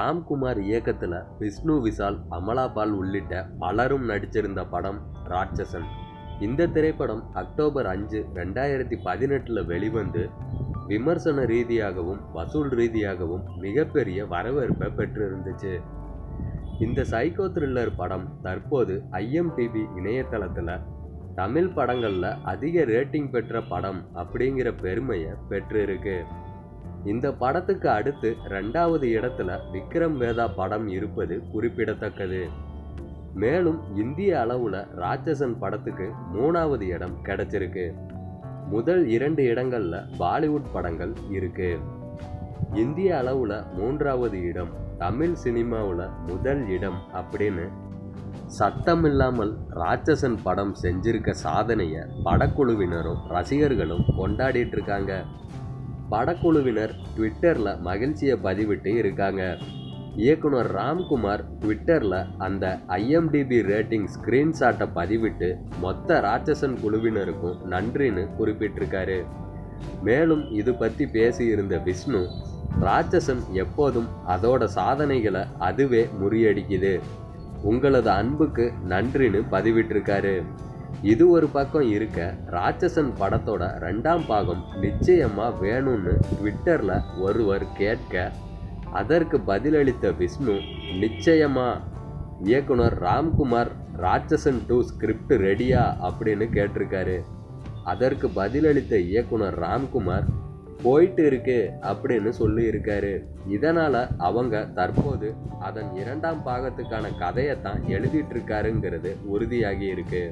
ராம்குமார் இயக்கத்தில் விஷ்ணு விஷால் அமலா பால் உள்ளிட்ட பலரும் நடிச்சிருந்த படம் ராட்சசன் இந்த திரைப்படம் அக்டோபர் அஞ்சு ரெண்டாயிரத்தி பதினெட்டில் வெளிவந்து விமர்சன ரீதியாகவும் வசூல் ரீதியாகவும் மிகப்பெரிய வரவேற்பை பெற்றிருந்துச்சு இந்த சைக்கோ த்ரில்லர் படம் தற்போது ஐஎம்டிபி இணையதளத்தில் தமிழ் படங்களில் அதிக ரேட்டிங் பெற்ற படம் அப்படிங்கிற பெருமையை பெற்றிருக்கு இந்த படத்துக்கு அடுத்து ரெண்டாவது இடத்துல விக்ரம் வேதா படம் இருப்பது குறிப்பிடத்தக்கது மேலும் இந்திய அளவில் ராட்சசன் படத்துக்கு மூணாவது இடம் கிடைச்சிருக்கு முதல் இரண்டு இடங்கள்ல பாலிவுட் படங்கள் இருக்கு இந்திய அளவில் மூன்றாவது இடம் தமிழ் சினிமாவில் முதல் இடம் அப்படின்னு சத்தமில்லாமல் ராட்சசன் படம் செஞ்சிருக்க சாதனையை படக்குழுவினரும் ரசிகர்களும் கொண்டாடிட்டு இருக்காங்க படக்குழுவினர் ட்விட்டரில் மகிழ்ச்சியை பதிவிட்டு இருக்காங்க இயக்குனர் ராம்குமார் ட்விட்டரில் அந்த ஐஎம்டிபி ரேட்டிங் ஸ்க்ரீன்ஷாட்டை பதிவிட்டு மொத்த ராட்சசன் குழுவினருக்கும் நன்றின்னு குறிப்பிட்டிருக்காரு மேலும் இது பற்றி பேசியிருந்த விஷ்ணு ராட்சசன் எப்போதும் அதோட சாதனைகளை அதுவே முறியடிக்குது உங்களது அன்புக்கு நன்றின்னு பதிவிட்டிருக்காரு இது ஒரு பக்கம் இருக்க ராட்சசன் படத்தோட ரெண்டாம் பாகம் நிச்சயமா வேணும்னு ட்விட்டர்ல ஒருவர் கேட்க அதற்கு பதிலளித்த விஷ்ணு நிச்சயமா இயக்குனர் ராம்குமார் ராட்சசன் டூ ஸ்கிரிப்ட் ரெடியா அப்படின்னு கேட்டிருக்காரு அதற்கு பதிலளித்த இயக்குனர் ராம்குமார் போயிட்டு இருக்கு அப்படின்னு சொல்லி இருக்காரு இதனால அவங்க தற்போது அதன் இரண்டாம் பாகத்துக்கான கதையைத்தான் எழுதிட்டு இருக்காருங்கிறது உறுதியாகி இருக்கு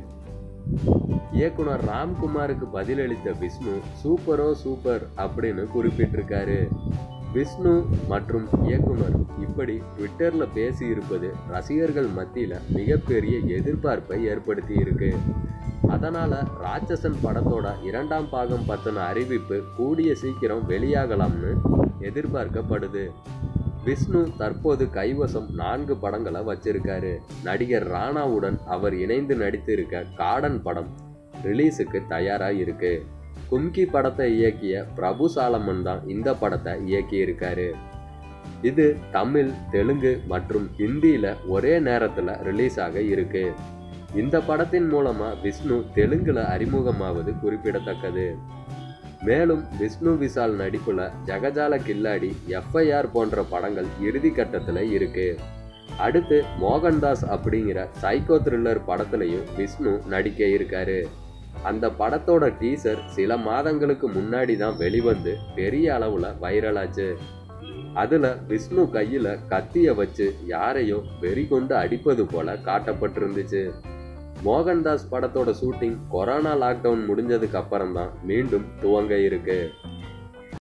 இயக்குனர் ராம்குமாருக்கு பதிலளித்த விஷ்ணு சூப்பரோ சூப்பர் அப்படின்னு குறிப்பிட்டிருக்காரு விஷ்ணு மற்றும் இயக்குனர் இப்படி ட்விட்டர்ல பேசி இருப்பது ரசிகர்கள் மத்தியில மிகப்பெரிய எதிர்பார்ப்பை ஏற்படுத்தி இருக்கு அதனால ராட்சசன் படத்தோட இரண்டாம் பாகம் பத்தின அறிவிப்பு கூடிய சீக்கிரம் வெளியாகலாம்னு எதிர்பார்க்கப்படுது விஷ்ணு தற்போது கைவசம் நான்கு படங்களை வச்சிருக்காரு நடிகர் ராணாவுடன் அவர் இணைந்து நடித்திருக்க காடன் படம் ரிலீஸுக்கு தயாரா இருக்கு கும்கி படத்தை இயக்கிய பிரபு சாலமன் தான் இந்த படத்தை இயக்கியிருக்காரு இது தமிழ் தெலுங்கு மற்றும் ஹிந்தியில ஒரே நேரத்துல ரிலீஸ் ஆக இருக்கு இந்த படத்தின் மூலமா விஷ்ணு தெலுங்குல அறிமுகமாவது குறிப்பிடத்தக்கது மேலும் விஷ்ணு விஷால் நடிப்புல ஜெகஜால கில்லாடி எஃப்ஐஆர் போன்ற படங்கள் இறுதி கட்டத்துல இருக்கு அடுத்து மோகன்தாஸ் அப்படிங்கிற சைக்கோ த்ரில்லர் படத்துலையும் விஷ்ணு நடிக்க இருக்காரு அந்த படத்தோட டீசர் சில மாதங்களுக்கு முன்னாடி தான் வெளிவந்து பெரிய அளவுல வைரலாச்சு அதுல விஷ்ணு கையில கத்திய வச்சு யாரையும் வெறி கொண்டு அடிப்பது போல காட்டப்பட்டிருந்துச்சு மோகன்தாஸ் படத்தோட ஷூட்டிங் கொரோனா லாக்டவுன் முடிஞ்சதுக்கு அப்புறம் தான் மீண்டும் துவங்க இருக்கு